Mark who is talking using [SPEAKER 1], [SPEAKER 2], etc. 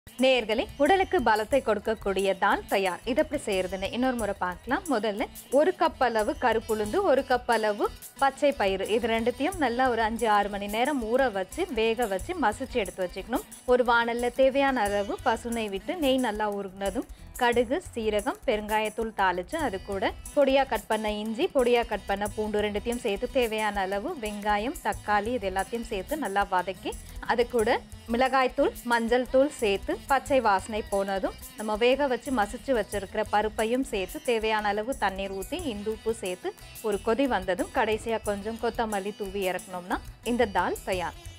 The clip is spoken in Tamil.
[SPEAKER 1] நேயர்களே உடலுக்கு பலத்தை கொடுக்கக்கூடிய தால் தயார் இதை எப்படி செய்யறதுன்னு இன்னொரு முறை பார்க்கலாம் முதல்ல ஒரு கப் அளவு கருப்புளுந்து ஒரு கப் அளவு பச்சை பயிறு இது ரெண்டுத்தையும் நல்லா ஒரு அஞ்சு ஆறு மணி நேரம் ஊற வச்சு வேக வச்சு மசிச்சு எடுத்து வச்சுக்கணும் ஒரு வானல்ல தேவையான அளவு பசுனை விட்டு நெய் நல்லா உருகினதும் கடுகு சீரகம் பெருங்காயத்தூள் தாளிச்சு அது கூட பொடியா கட் பண்ண இஞ்சி பொடியா கட் பண்ண பூண்டு ரெண்டுத்தையும் சேர்த்து தேவையான அளவு வெங்காயம் தக்காளி இது எல்லாத்தையும் சேர்த்து நல்லா வதக்கி அது கூட மிளகாய்த்தூள் மஞ்சள் தூள் சேர்த்து பச்சை வாசனை போனதும் நம்ம வேக வச்சு மசிச்சு வச்சிருக்கிற பருப்பையும் சேர்த்து தேவையான அளவு தண்ணீர் ஊற்றி இந்து உப்பு சேர்த்து ஒரு கொதி வந்ததும் கடைசியாக கொஞ்சம் கொத்தமல்லி தூவி இறக்கணும்னா இந்த தால் தயார்